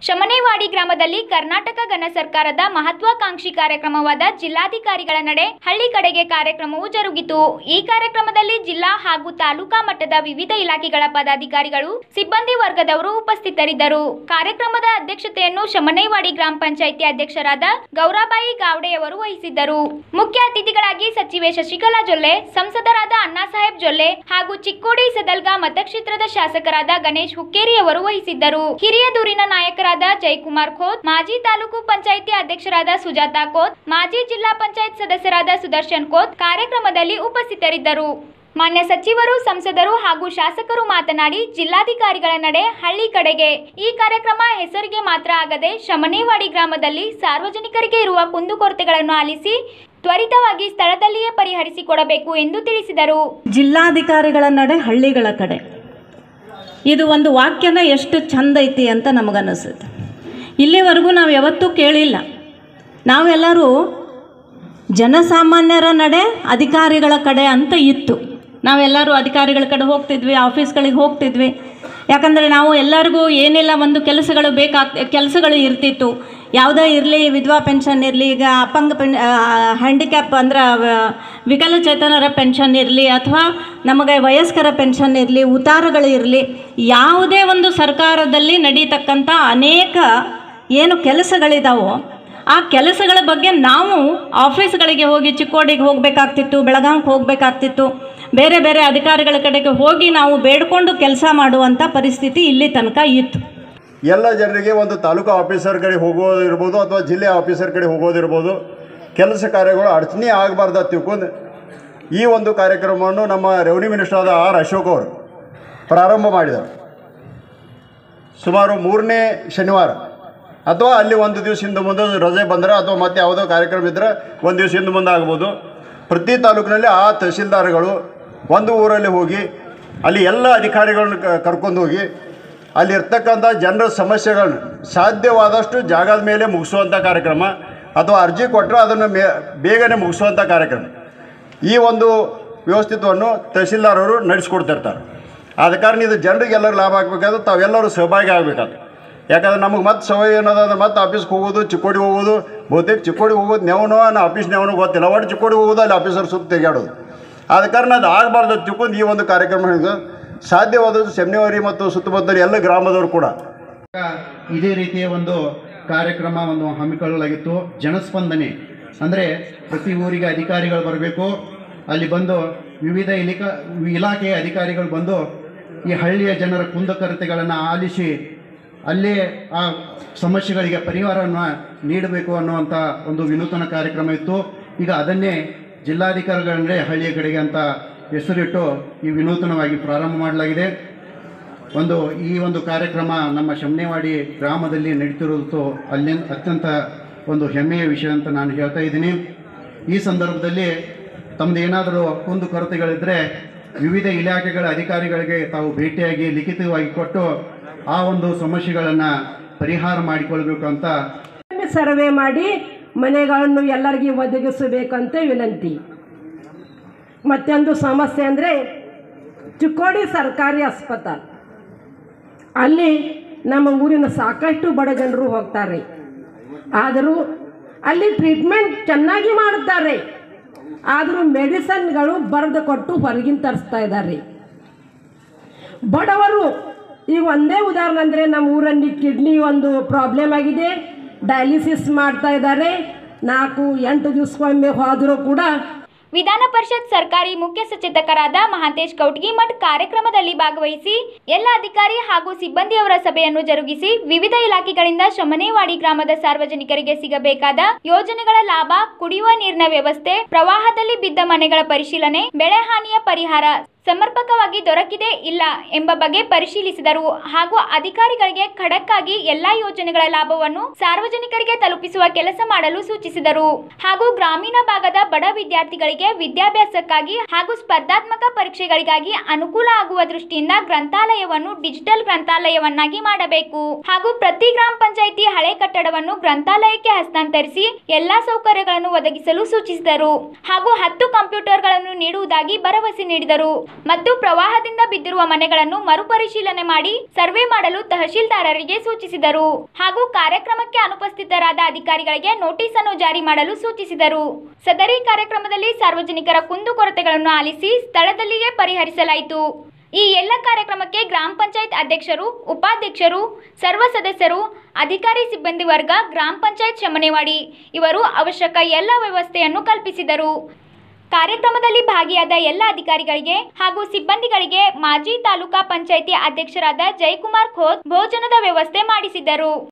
ಶಮನೇವಾಡಿ ಗ್ರಾಮದಲ್ಲಿ ಕರ್ನಾಟಕ ಘನ ಸರ್ಕಾರದ ಮಹತ್ವಾಕಾಂಕ್ಷಿ ಕಾರ್ಯಕ್ರಮವಾದ ಜಿಲ್ಲಾಧಿಕಾರಿಗಳ ನಡೆ ಹಳ್ಳಿ ಕಡೆಗೆ ಕಾರ್ಯಕ್ರಮವು ಜರುಗಿತು ಈ ಕಾರ್ಯಕ್ರಮದಲ್ಲಿ ಜಿಲ್ಲಾ ಹಾಗೂ ತಾಲೂಕಾ ಮಟ್ಟದ ವಿವಿಧ ಇಲಾಖೆಗಳ ಪದಾಧಿಕಾರಿಗಳು ಸಿಬ್ಬಂದಿ ವರ್ಗದವರು ಉಪಸ್ಥಿತರಿದ್ದರು ಕಾರ್ಯಕ್ರಮದ ಅಧ್ಯಕ್ಷತೆಯನ್ನು ಶಮನೇವಾಡಿ ಗ್ರಾಮ ಪಂಚಾಯಿತಿ ಅಧ್ಯಕ್ಷರಾದ ಗೌರಾಬಾಯಿ ಗಾವಡೆಯವರು ವಹಿಸಿದ್ದರು ಮುಖ್ಯ ಅತಿಥಿಗಳಾಗಿ ಸಚಿವೆ ಶಶಿಕಲಾ ಜೊಲ್ಲೆ ಸಂಸದರಾದ ಅಣ್ಣಾಸಾಹೇಬ್ ಜೊಲ್ಲೆ ಹಾಗೂ ಚಿಕ್ಕೋಡಿ ಸದಲ್ಗಾ ಮತಕ್ಷೇತ್ರದ ಶಾಸಕರಾದ ಗಣೇಶ್ ಹುಕ್ಕೇರಿ ಅವರು ವಹಿಸಿದ್ದರು ಹಿರಿಯ ದೂರಿನ ನಾಯಕರಾದ ಜಯಕುಮಾರ್ ಖೋತ್ ಮಾಜಿ ತಾಲೂಕು ಪಂಚಾಯಿತಿ ಅಧ್ಯಕ್ಷರಾದ ಸುಜಾತಾ ಖೋತ್ ಮಾಜಿ ಜಿಲ್ಲಾ ಪಂಚಾಯತ್ ಸದಸ್ಯರಾದ ಸುದರ್ಶನ್ ಖೋತ್ ಕಾರ್ಯಕ್ರಮದಲ್ಲಿ ಉಪಸ್ಥಿತರಿದ್ದರು ಮಾನ್ಯ ಸಚಿವರು ಸಂಸದರು ಹಾಗೂ ಶಾಸಕರು ಮಾತನಾಡಿ ಜಿಲ್ಲಾಧಿಕಾರಿಗಳ ನಡೆ ಹಳ್ಳಿ ಕಡೆಗೆ ಈ ಕಾರ್ಯಕ್ರಮ ಹೆಸರಿಗೆ ಮಾತ್ರ ಆಗದೆ ಶಮನೇವಾಡಿ ಗ್ರಾಮದಲ್ಲಿ ಸಾರ್ವಜನಿಕರಿಗೆ ಇರುವ ಕುಂದುಕೊರತೆಗಳನ್ನು ಆಲಿಸಿ ತ್ವರಿತವಾಗಿ ಸ್ಥಳದಲ್ಲಿಯೇ ಪರಿಹರಿಸಿಕೊಡಬೇಕು ಎಂದು ತಿಳಿಸಿದರು ಜಿಲ್ಲಾಧಿಕಾರಿಗಳ ನಡೆ ಹಳ್ಳಿಗಳ ಕಡೆ ಇದು ಒಂದು ವಾಕ್ಯನ ಎಷ್ಟು ಚಂದ ಐತಿ ಅಂತ ನಮಗನ್ನಿಸುತ್ತೆ ಇಲ್ಲಿವರೆಗೂ ನಾವು ಯಾವತ್ತೂ ಕೇಳಿಲ್ಲ ನಾವೆಲ್ಲರೂ ಜನಸಾಮಾನ್ಯರ ನಡೆ ಅಧಿಕಾರಿಗಳ ಕಡೆ ಅಂತ ಇತ್ತು ನಾವೆಲ್ಲರೂ ಅಧಿಕಾರಿಗಳ ಕಡೆ ಹೋಗ್ತಿದ್ವಿ ಆಫೀಸ್ಗಳಿಗೆ ಹೋಗ್ತಿದ್ವಿ ಯಾಕಂದರೆ ನಾವು ಎಲ್ಲರಿಗೂ ಏನಿಲ್ಲ ಒಂದು ಕೆಲಸಗಳು ಬೇಕಾಗ್ ಕೆಲಸಗಳು ಇರ್ತಿತ್ತು ಯಾವುದೇ ಇರಲಿ ವಿಧವಾ ಪೆನ್ಷನ್ ಇರಲಿ ಈಗ ಅಪಂಗ ಪೆನ್ ಹ್ಯಾಂಡಿಕ್ಯಾಪ್ ಅಂದ್ರೆ ವ- ವಿಕಲಚೇತನರ ಪೆನ್ಷನ್ ಇರಲಿ ಅಥವಾ ನಮಗೆ ವಯಸ್ಕರ ಪೆನ್ಷನ್ ಇರಲಿ ಉತ್ತಾರಗಳು ಇರಲಿ ಯಾವುದೇ ಒಂದು ಸರ್ಕಾರದಲ್ಲಿ ನಡೀತಕ್ಕಂಥ ಅನೇಕ ಏನು ಕೆಲಸಗಳಿದಾವೋ ಆ ಕೆಲಸಗಳ ಬಗ್ಗೆ ನಾವು ಆಫೀಸ್ಗಳಿಗೆ ಹೋಗಿ ಚಿಕ್ಕೋಡಿಗೆ ಹೋಗಬೇಕಾಗ್ತಿತ್ತು ಬೆಳಗಾಂಗೆ ಹೋಗಬೇಕಾಗ್ತಿತ್ತು ಬೇರೆ ಬೇರೆ ಅಧಿಕಾರಿಗಳ ಕಡೆಗೆ ಹೋಗಿ ನಾವು ಬೇಡ್ಕೊಂಡು ಕೆಲಸ ಮಾಡುವಂಥ ಪರಿಸ್ಥಿತಿ ಇಲ್ಲಿ ತನಕ ಇತ್ತು ಎಲ್ಲ ಜನರಿಗೆ ಒಂದು ತಾಲೂಕು ಆಫೀಸರ್ ಕಡೆ ಹೋಗೋದಿರ್ಬೋದು ಅಥವಾ ಜಿಲ್ಲೆ ಆಫೀಸರ್ ಕಡೆ ಹೋಗೋದಿರ್ಬೋದು ಕೆಲಸ ಕಾರ್ಯಗಳು ಅಡಚಣೆ ಆಗಬಾರ್ದು ಅಂತ ತಿಳ್ಕೊಂಡು ಈ ಒಂದು ಕಾರ್ಯಕ್ರಮವನ್ನು ನಮ್ಮ ರೆವಿನ್ಯೂ ಮಿನಿಸ್ಟರ್ ಆದ ಆರ್ ಅಶೋಕ್ ಅವರು ಪ್ರಾರಂಭ ಮಾಡಿದರು ಸುಮಾರು ಮೂರನೇ ಶನಿವಾರ ಅಥವಾ ಅಲ್ಲಿ ಒಂದು ದಿವಸ ಹಿಂದೆ ಮುಂದೆ ರಜೆ ಬಂದರೆ ಅಥವಾ ಮತ್ತೆ ಯಾವುದೋ ಕಾರ್ಯಕ್ರಮ ಇದ್ದರೆ ಒಂದು ದಿವಸ ಹಿಂದೆ ಮುಂದೆ ಆಗ್ಬೋದು ಪ್ರತಿ ತಾಲೂಕಿನಲ್ಲಿ ಆ ತಹಸೀಲ್ದಾರ್ಗಳು ಒಂದು ಊರಲ್ಲಿ ಹೋಗಿ ಅಲ್ಲಿ ಎಲ್ಲ ಅಧಿಕಾರಿಗಳನ್ನ ಕ- ಕರ್ಕೊಂಡು ಹೋಗಿ ಅಲ್ಲಿ ಇರ್ತಕ್ಕಂಥ ಜನರ ಸಮಸ್ಯೆಗಳನ್ನ ಸಾಧ್ಯವಾದಷ್ಟು ಜಾಗದ ಮೇಲೆ ಮುಗಿಸುವಂಥ ಕಾರ್ಯಕ್ರಮ ಅಥವಾ ಅರ್ಜಿ ಕೊಟ್ಟರೆ ಅದನ್ನು ಮೇ ಬೇಗನೆ ಮುಗಿಸುವಂಥ ಕಾರ್ಯಕ್ರಮ ಈ ಒಂದು ವ್ಯವಸ್ಥಿತವನ್ನು ತಹಸೀಲ್ದಾರರು ನಡೆಸ್ಕೊಡ್ತಿರ್ತಾರೆ ಆದ ಕಾರಣ ಇದು ಜನರಿಗೆ ಎಲ್ಲರೂ ಲಾಭ ಆಗಬೇಕಾದ್ರೆ ತಾವೆಲ್ಲರೂ ಸಹಭಾಗಿ ಆಗಬೇಕಾದ್ರೆ ಯಾಕಂದ್ರೆ ನಮಗೆ ಮತ್ತೆ ಸವಯ ಏನದ ಅಂದ್ರೆ ಮತ್ತೆ ಆಫೀಸ್ಗೆ ಹೋಗೋದು ಚಿಕ್ಕೋಡಿ ಹೋಗೋದು ಬಹುತೇಕ ಚಿಕ್ಕೋಡಿ ಹೋಗೋದು ನೆವನೋ ನಾ ಆಫೀಸ್ ನೆವನೋ ಗೊತ್ತಿಲ್ಲ ಒಟ್ಟು ಚಿಕ್ಕೋಡಿ ಹೋಗೋದು ಅಲ್ಲಿ ಆಫೀಸರ್ ಸುತ್ತ ತಿರುಗಾಡೋದು ಆದ ಕಾರಣ ಅದು ಆಗಬಾರ್ದು ಅಂತ ತಿಳ್ಕೊಂಡು ಈ ಒಂದು ಕಾರ್ಯಕ್ರಮ ಹಿಡಿದು ಸಾಧ್ಯವಾದದ್ದು ಸೆಮ್ನೆವರಿ ಮತ್ತು ಸುತ್ತಮುತ್ತಲ ಎಲ್ಲ ಗ್ರಾಮದವರು ಕೂಡ ಇದೇ ರೀತಿಯ ಒಂದು ಕಾರ್ಯಕ್ರಮ ಒಂದು ಹಮ್ಮಿಕೊಳ್ಳಲಾಗಿತ್ತು ಜನಸ್ಪಂದನೆ ಅಂದರೆ ಪ್ರತಿ ಊರಿಗೆ ಅಧಿಕಾರಿಗಳು ಬರಬೇಕು ಅಲ್ಲಿ ಬಂದು ವಿವಿಧ ಇಲಿಕ ಇಲಾಖೆಯ ಅಧಿಕಾರಿಗಳು ಬಂದು ಈ ಹಳ್ಳಿಯ ಜನರ ಕುಂದುಕೊರತೆಗಳನ್ನು ಆಲಿಸಿ ಅಲ್ಲೇ ಆ ಸಮಸ್ಯೆಗಳಿಗೆ ಪರಿಹಾರವನ್ನು ನೀಡಬೇಕು ಅನ್ನುವಂಥ ಒಂದು ವಿನೂತನ ಕಾರ್ಯಕ್ರಮ ಇತ್ತು ಈಗ ಅದನ್ನೇ ಜಿಲ್ಲಾಧಿಕಾರಿಗಳಂದರೆ ಹಳ್ಳಿಯ ಕಡೆಗೆ ಅಂತ ಹೆಸರಿಟ್ಟು ಈ ವಿನೂತನವಾಗಿ ಪ್ರಾರಂಭ ಮಾಡಲಾಗಿದೆ ಒಂದು ಈ ಒಂದು ಕಾರ್ಯಕ್ರಮ ನಮ್ಮ ಶಮನೇವಾಡಿ ಗ್ರಾಮದಲ್ಲಿ ನಡೀತಿರೋದು ಅಲ್ಲಿ ಅತ್ಯಂತ ಒಂದು ಹೆಮ್ಮೆಯ ವಿಷಯ ಅಂತ ನಾನು ಹೇಳ್ತಾ ಇದ್ದೀನಿ ಈ ಸಂದರ್ಭದಲ್ಲಿ ತಮ್ಮದು ಏನಾದರೂ ಕುಂದು ಕೊರತೆಗಳಿದ್ದರೆ ವಿವಿಧ ಇಲಾಖೆಗಳ ಅಧಿಕಾರಿಗಳಿಗೆ ತಾವು ಭೇಟಿಯಾಗಿ ಲಿಖಿತವಾಗಿ ಕೊಟ್ಟು ಆ ಒಂದು ಸಮಸ್ಯೆಗಳನ್ನು ಪರಿಹಾರ ಮಾಡಿಕೊಳ್ಬೇಕು ಅಂತ ಸರ್ವೆ ಮಾಡಿ ಮನೆಗಳನ್ನು ಎಲ್ಲರಿಗೂ ಒದಗಿಸಬೇಕಂತ ವಿನಂತಿ ಮತ್ತೊಂದು ಸಮಸ್ಯೆ ಅಂದರೆ ಚಿಕ್ಕೋಡಿ ಸರ್ಕಾರಿ ಆಸ್ಪತ್ರೆ ಅಲ್ಲಿ ನಮ್ಮ ಊರಿನ ಸಾಕಷ್ಟು ಬಡ ಜನರು ಹೋಗ್ತಾರೆ ಆದರೂ ಅಲ್ಲಿ ಟ್ರೀಟ್ಮೆಂಟ್ ಚೆನ್ನಾಗಿ ಮಾಡುತ್ತಾರೆ ಆದರೂ ಮೆಡಿಸನ್ಗಳು ಬರೆದು ಕೊಟ್ಟು ಹೊರಗಿನ ತರಿಸ್ತಾ ಇದ್ದಾರೆ ಬಡವರು ಈಗ ಒಂದೇ ಉದಾಹರಣೆ ಅಂದರೆ ನಮ್ಮ ಊರಲ್ಲಿ ಕಿಡ್ನಿ ಒಂದು ಪ್ರಾಬ್ಲಮ್ ಆಗಿದೆ ಡಯಾಲಿಸಿಸ್ ಮಾಡ್ತಾ ಇದ್ದಾರೆ ನಾಲ್ಕು ಎಂಟು ದಿವಸಕ್ಕೊಮ್ಮೆ ಹೋದರೂ ಕೂಡ ವಿಧಾನ ಪರಿಷತ್ ಸರ್ಕಾರಿ ಮುಖ್ಯ ಸಚೇತಕರಾದ ಮಹಾಂತೇಶ್ ಕೌಟ್ಗಿಮಠ್ ಕಾರ್ಯಕ್ರಮದಲ್ಲಿ ಭಾಗವಹಿಸಿ ಎಲ್ಲ ಅಧಿಕಾರಿ ಹಾಗೂ ಸಿಬ್ಬಂದಿಯವರ ಸಭೆಯನ್ನು ಜರುಗಿಸಿ ವಿವಿಧ ಇಲಾಖೆಗಳಿಂದ ಶಮನೇವಾಡಿ ಗ್ರಾಮದ ಸಾರ್ವಜನಿಕರಿಗೆ ಸಿಗಬೇಕಾದ ಯೋಜನೆಗಳ ಲಾಭ ಕುಡಿಯುವ ನೀರಿನ ವ್ಯವಸ್ಥೆ ಪ್ರವಾಹದಲ್ಲಿ ಬಿದ್ದ ಮನೆಗಳ ಪರಿಶೀಲನೆ ಬೆಳೆ ಹಾನಿಯ ಪರಿಹಾರ ಸಮರ್ಪಕವಾಗಿ ದೊರಕಿದೆ ಇಲ್ಲ ಎಂಬ ಬಗ್ಗೆ ಪರಿಶೀಲಿಸಿದರು ಹಾಗೂ ಅಧಿಕಾರಿಗಳಿಗೆ ಖಡಕ್ ಆಗಿ ಎಲ್ಲಾ ಯೋಜನೆಗಳ ಲಾಭವನ್ನು ಸಾರ್ವಜನಿಕರಿಗೆ ತಲುಪಿಸುವ ಕೆಲಸ ಮಾಡಲು ಸೂಚಿಸಿದರು ಹಾಗೂ ಗ್ರಾಮೀಣ ಭಾಗದ ಬಡ ವಿದ್ಯಾರ್ಥಿಗಳಿಗೆ ವಿದ್ಯಾಭ್ಯಾಸಕ್ಕಾಗಿ ಹಾಗೂ ಸ್ಪರ್ಧಾತ್ಮಕ ಪರೀಕ್ಷೆಗಳಿಗಾಗಿ ಅನುಕೂಲ ಆಗುವ ದೃಷ್ಟಿಯಿಂದ ಗ್ರಂಥಾಲಯವನ್ನು ಡಿಜಿಟಲ್ ಗ್ರಂಥಾಲಯವನ್ನಾಗಿ ಮಾಡಬೇಕು ಹಾಗೂ ಪ್ರತಿ ಗ್ರಾಮ ಪಂಚಾಯಿತಿ ಹಳೆ ಕಟ್ಟಡವನ್ನು ಗ್ರಂಥಾಲಯಕ್ಕೆ ಹಸ್ತಾಂತರಿಸಿ ಎಲ್ಲಾ ಸೌಕರ್ಯಗಳನ್ನು ಒದಗಿಸಲು ಸೂಚಿಸಿದರು ಹಾಗೂ ಹತ್ತು ಕಂಪ್ಯೂಟರ್ಗಳನ್ನು ನೀಡುವುದಾಗಿ ಭರವಸೆ ನೀಡಿದರು ಮತ್ತು ಪ್ರವಾಹದಿಂದ ಬಿದ್ದಿರುವ ಮನೆಗಳನ್ನು ಮರುಪರಿಶೀಲನೆ ಮಾಡಿ ಸರ್ವೆ ಮಾಡಲು ತಹಶೀಲ್ದಾರರಿಗೆ ಸೂಚಿಸಿದರು ಹಾಗೂ ಕಾರ್ಯಕ್ರಮಕ್ಕೆ ಅನುಪಸ್ಥಿತರಾದ ಅಧಿಕಾರಿಗಳಿಗೆ ನೋಟಿಸ್ ಅನ್ನು ಜಾರಿ ಮಾಡಲು ಸೂಚಿಸಿದರು ಸದರಿ ಕಾರ್ಯಕ್ರಮದಲ್ಲಿ ಸಾರ್ವಜನಿಕರ ಕುಂದುಕೊರತೆಗಳನ್ನು ಆಲಿಸಿ ಸ್ಥಳದಲ್ಲಿಯೇ ಪರಿಹರಿಸಲಾಯಿತು ಈ ಎಲ್ಲ ಕಾರ್ಯಕ್ರಮಕ್ಕೆ ಗ್ರಾಮ ಪಂಚಾಯತ್ ಅಧ್ಯಕ್ಷರು ಉಪಾಧ್ಯಕ್ಷರು ಸರ್ವ ಸದಸ್ಯರು ಅಧಿಕಾರಿ ಸಿಬ್ಬಂದಿ ವರ್ಗ ಗ್ರಾಮ ಪಂಚಾಯತ್ ಶಮನೆವಾಡಿ ಇವರು ಅವಶ್ಯಕ ಎಲ್ಲ ವ್ಯವಸ್ಥೆಯನ್ನು ಕಲ್ಪಿಸಿದರು ಕಾರ್ಯಕ್ರಮದಲ್ಲಿ ಭಾಗಿಯಾದ ಎಲ್ಲ ಅಧಿಕಾರಿಗಳಿಗೆ ಹಾಗೂ ಸಿಬ್ಬಂದಿಗಳಿಗೆ ಮಾಜಿ ತಾಲೂಕಾ ಪಂಚಾಯಿತಿ ಅಧ್ಯಕ್ಷರಾದ ಜಯಕುಮಾರ್ ಖೋತ್ ಭೋಜನದ ವ್ಯವಸ್ಥೆ ಮಾಡಿಸಿದ್ದರು